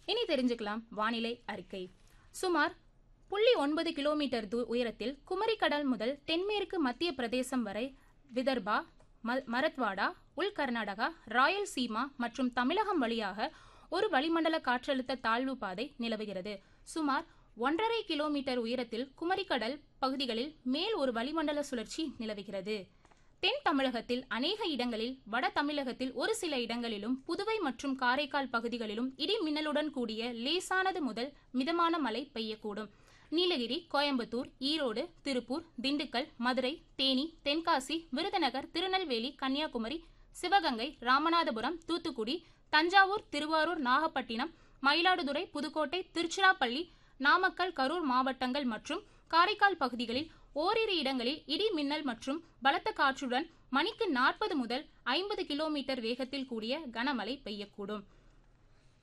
இனி தெரிஞ்சுக்கலாம் வானிலை அறிக்கை சுமார் புள்ளி ஒன்பது கிலோமீட்டர் தூ உயரத்தில் குமரிக்கடல் முதல் தென்மேற்கு மத்திய பிரதேசம் வரை விதர்பா ம- மரத்வாடா உள் கர்நாடகா ராயல்சீமா மற்றும் தமிழகம் வழியாக ஒரு வளிமண்டல காற்றழுத்த தாழ்வு பாதை நிலவுகிறது சுமார் ஒன்றரை கிலோமீட்டர் உயரத்தில் குமரிக்கடல் பகுதிகளில் மேல் ஒரு வளிமண்டல சுழற்சி நிலவுகிறது தென் தமிழகத்தில் அநேக இடங்களில் வட தமிழகத்தில் ஒரு சில இடங்களிலும் புதுவை மற்றும் காரைக்கால் பகுதிகளிலும் இடி மின்னலுடன் கூடிய லேசானது முதல் மிதமான மழை பெய்யக்கூடும் நீலகிரி கோயம்புத்தூர் ஈரோடு திருப்பூர் திண்டுக்கல் மதுரை தேனி தென்காசி விருதுநகர் திருநெல்வேலி கன்னியாகுமரி சிவகங்கை ராமநாதபுரம் தூத்துக்குடி தஞ்சாவூர் திருவாரூர் நாகப்பட்டினம் மயிலாடுதுறை புதுக்கோட்டை திருச்சிராப்பள்ளி நாமக்கல் கரூர் மாவட்டங்கள் மற்றும் காரைக்கால் பகுதிகளில் ஓரிரு இடங்களில் இடி மின்னல் மற்றும் பலத்த காற்றுடன் மணிக்கு நாற்பது முதல் ஐம்பது கிலோமீட்டர் வேகத்தில் கூடிய கனமழை பெய்யக்கூடும்